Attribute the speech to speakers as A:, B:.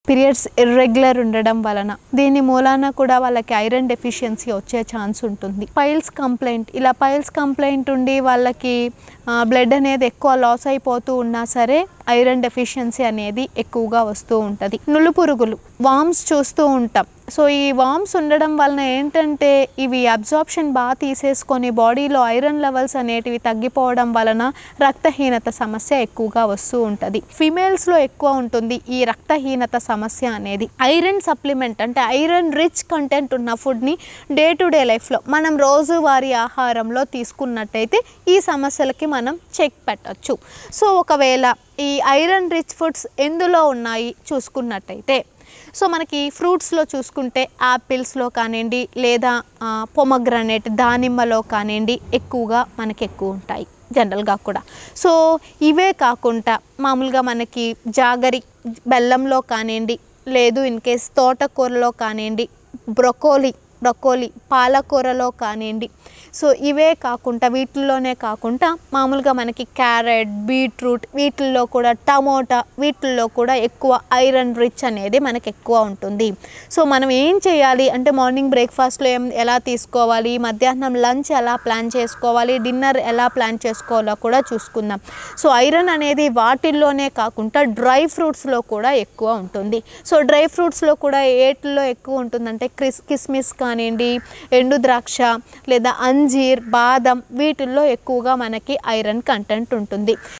A: periods irregular ఉండడం వలన దీని మూలాన కూడా వాళ్ళకి ఐరన్ డెఫిషియన్సీ వచ్చే ఛాన్స్ ఉంటుంది పైల్స్ కంప్లైంట్ ఇలా పైల్స్ కంప్లైంట్ ఉండి వాళ్ళకి బ్లడ్ అనేది ఎక్కువ లాస్ అయిపోతూ ఉన్నా సరే ఐరన్ డెఫిషియన్సీ అనేది ఎక్కువగా వస్తూ ఉంటుంది నులు పురుగులు వామ్స్ చూస్తూ ఉంటాం సో ఈ వామ్స్ ఉండడం వలన ఏంటంటే ఇవి అబ్జార్ప్షన్ బాగా తీసేసుకొని బాడీలో ఐరన్ లెవెల్స్ అనేటివి తగ్గిపోవడం వలన రక్తహీనత సమస్య ఎక్కువగా వస్తూ ఉంటుంది ఫిమేల్స్లో ఎక్కువ ఉంటుంది ఈ రక్తహీనత సమస్య అనేది ఐరన్ సప్లిమెంట్ అంటే ఐరన్ రిచ్ కంటెంట్ ఉన్న ఫుడ్ని డే టు డే లైఫ్లో మనం రోజువారీ ఆహారంలో తీసుకున్నట్టయితే ఈ సమస్యలకి మనం చెక్ పెట్టచ్చు సో ఒకవేళ ఈ ఐరన్ రిచ్ ఫుడ్స్ ఎందులో ఉన్నాయి చూసుకున్నట్టయితే సో మనకి ఫ్రూట్స్లో చూసుకుంటే యాపిల్స్లో కానివ్వండి లేదా పొమగ్రనేట్ దానిమ్మలో కానివ్వండి ఎక్కువగా మనకి ఎక్కువ ఉంటాయి జనరల్గా కూడా సో ఇవే కాకుండా మామూలుగా మనకి జాగరి బెల్లంలో కానివ్వండి లేదు ఇన్ కేస్ తోటకూరలో కానివ్వండి బ్రొకోలీ బ్రొకోలీ పాలకూరలో కానివ్వండి సో ఇవే కాకుండా వీటిల్లోనే కాకుండా మామూలుగా మనకి క్యారెట్ బీట్రూట్ వీటిల్లో కూడా టమోటా వీటిల్లో కూడా ఎక్కువ ఐరన్ రిచ్ అనేది మనకి ఎక్కువ ఉంటుంది సో మనం ఏం చేయాలి అంటే మార్నింగ్ బ్రేక్ఫాస్ట్లో ఏం ఎలా తీసుకోవాలి మధ్యాహ్నం లంచ్ ఎలా ప్లాన్ చేసుకోవాలి డిన్నర్ ఎలా ప్లాన్ చేసుకోవాలో కూడా చూసుకుందాం సో ఐరన్ అనేది వాటిల్లోనే కాకుండా డ్రై ఫ్రూట్స్లో కూడా ఎక్కువ ఉంటుంది సో డ్రై ఫ్రూట్స్లో కూడా ఏటిల్లో ఎక్కువ ఉంటుందంటే క్రిస్ కిస్మిస్ కానివ్వండి ఎండు ద్రాక్ష లేదా అంజీర్ బాదం వీటిల్లో ఎక్కువగా మనకి ఐరన్ కంటెంట్ ఉంటుంది